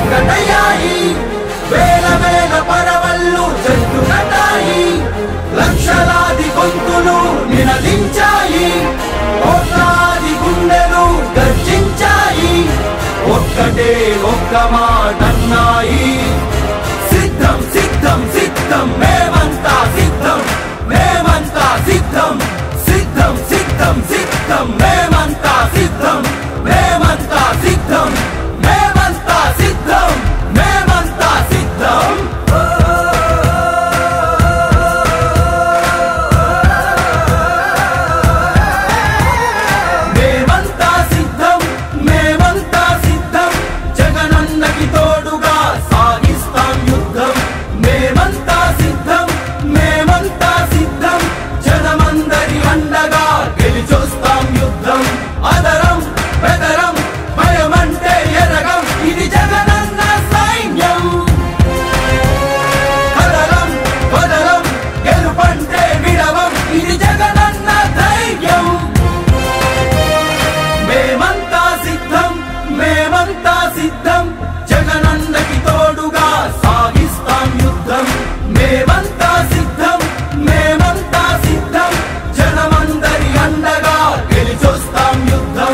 ఒక్కటయ్యాయి వేల వేల పరవళ్ళు చెట్టు కట్టాయి లక్షలాది గొంతులు నినదించాయి కోట్లాది గుండెలు గర్జించాయి ఒక్కటే ఒక్క మాటన్నాయి సిద్ధం సిద్ధం సిద్ధం మేమంతా సిద్ధం మేమంతా సిద్ధం సిద్ధం సిద్ధం సిద్ధం మేమంతా సిద్ధం మేమంతా సిద్ధం మేమంతా సిద్ధం మేమంతా సిద్ధం మేమంతా సిద్ధం మేమంతా సిద్ధం జగనన్నకి తోడుగా సాగిస్తాం యుద్ధం మేమంతా సిద్ధం మేమంతా సిద్ధం జనమందరి అండగా గెలిచొస్తాం యుద్ధం అదరం బెదరం భయమంటే ఎరగం ఇది జగనన్న సైన్యం కదలం వదలం గెలుపంటే విడవం ఇది జగనన్న ధైర్యం మేమంతా సిద్ధం మేమంతా సిద్ధం జగనన్నకి తోడుగా సాగిస్తాం యుద్ధం మేమంతా సిద్ధం మేమంతా సిద్ధం జనమందరి అండగా గెలిచొస్తాం యుద్ధం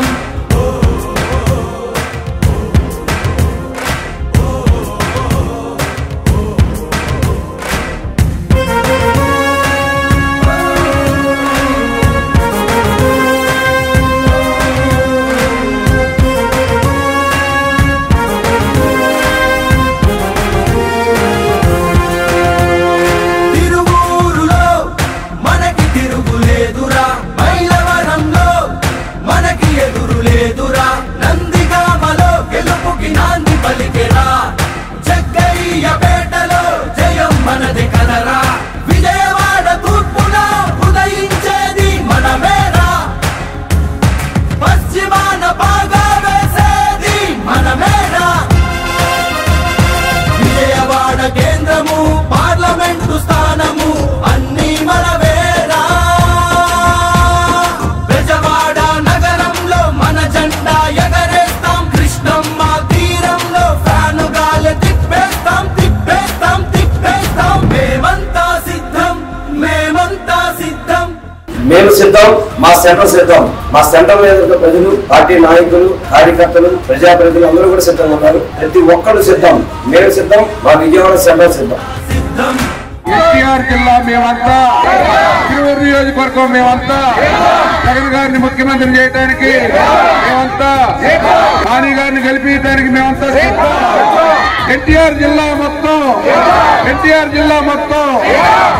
తిరువూరులో మనకి తిరుగులేదురా మైలవరంలో మనకి ఎదురు లేదురా నందిగామలో గెలుపుకి నాంది పలికెరా జగ్గయ్యపేటలో జయం మనది కదరా విజయవాడ తూర్పులో ఉదయించేది మనమేరా పశ్చిమాన బాగా వేసేది మనమేరా విజయవాడ కేంద్రము పార్లమెంటు స్థానము అన్ని మనవేరా బెజవాడ నగరంలో మన జెండా ఎగరేస్తాం కృష్ణమ్మ తీరంలో ఫ్యాను గాలి తిప్పేస్తాం తిప్పేస్తాం తిప్పేస్తాం మేమంతా సిద్ధం మేమంతా సిద్ధం మేము సిద్ధం మా సెంటర్ సిద్ధం మా సెంటర్ ఎదుర్కొన్న ప్రజలు పార్టీ నాయకులు కార్యకర్తలు ప్రజాప్రతినిధులు అందరూ కూడా సిద్ధంగా ఉన్నారు ప్రతి ఒక్కరు సిద్ధం మేము సిద్ధం మా విజయవాడ సెంటర్ సిద్ధం సిద్ధం ఎన్టీఆర్ జిల్లా మేమంతా తిరువురు నియోజకవర్గం మేమంతా జగన్ గారిని ముఖ్యమంత్రి చేయడానికి మేమంతా నాని గారిని గెలిపించడానికి మేమంతా ఎన్టీఆర్ జిల్లా మొత్తం ఎన్టీఆర్ జిల్లా మొత్తం